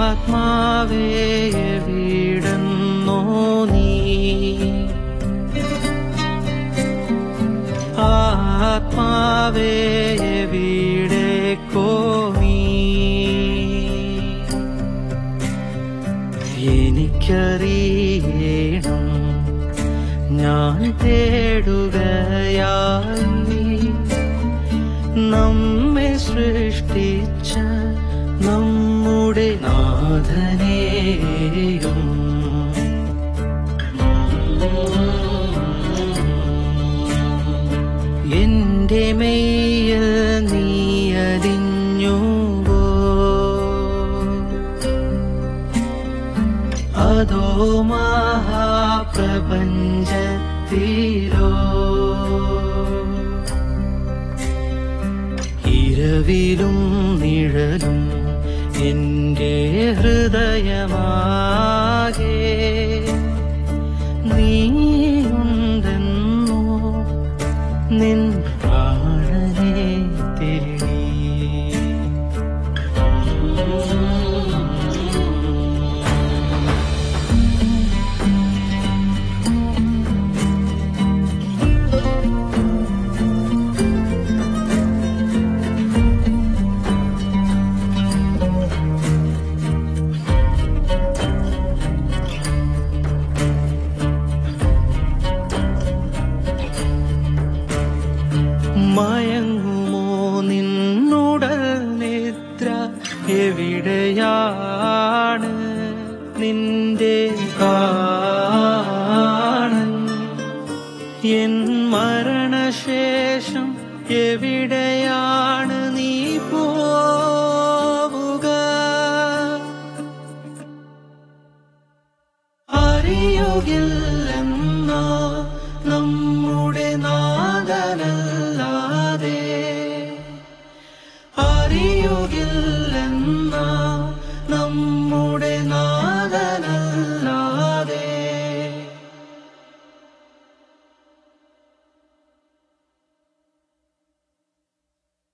ആത്മാവേ എവിടെന്നോ നീ ആത്മാവേ എവിടേക്കോ നീ എനിക്കറിയണം ഞാൻ തേടുകയായി നീ നമ്മെ സൃഷ്ടിച്ച നമ്മുടെ നാഥനെയും എന്റെ മെയ്യിൽ നീയതിഞ്ഞുവോ അതോ മഹാപ്രപഞ്ചത്തിലോ ഇരവിലും നിഴലും എന്റെ ഹൃദയമാകെ നീയുണ്ടെന്നോ നിൻ പ്രാണനെ തേടി മയങ്ങുമോ നിന്നുടൽ നിദ്ര എവിടെയാണ് നിന്റെ കാണൻ എൻ മരണശേഷം എവിടെയാണ് നീ പോവുക അറിയുകില്ലെന്നോ നമ്മുടെ നാദനല്ലാതെ അറിയുകില്ലെന്നോ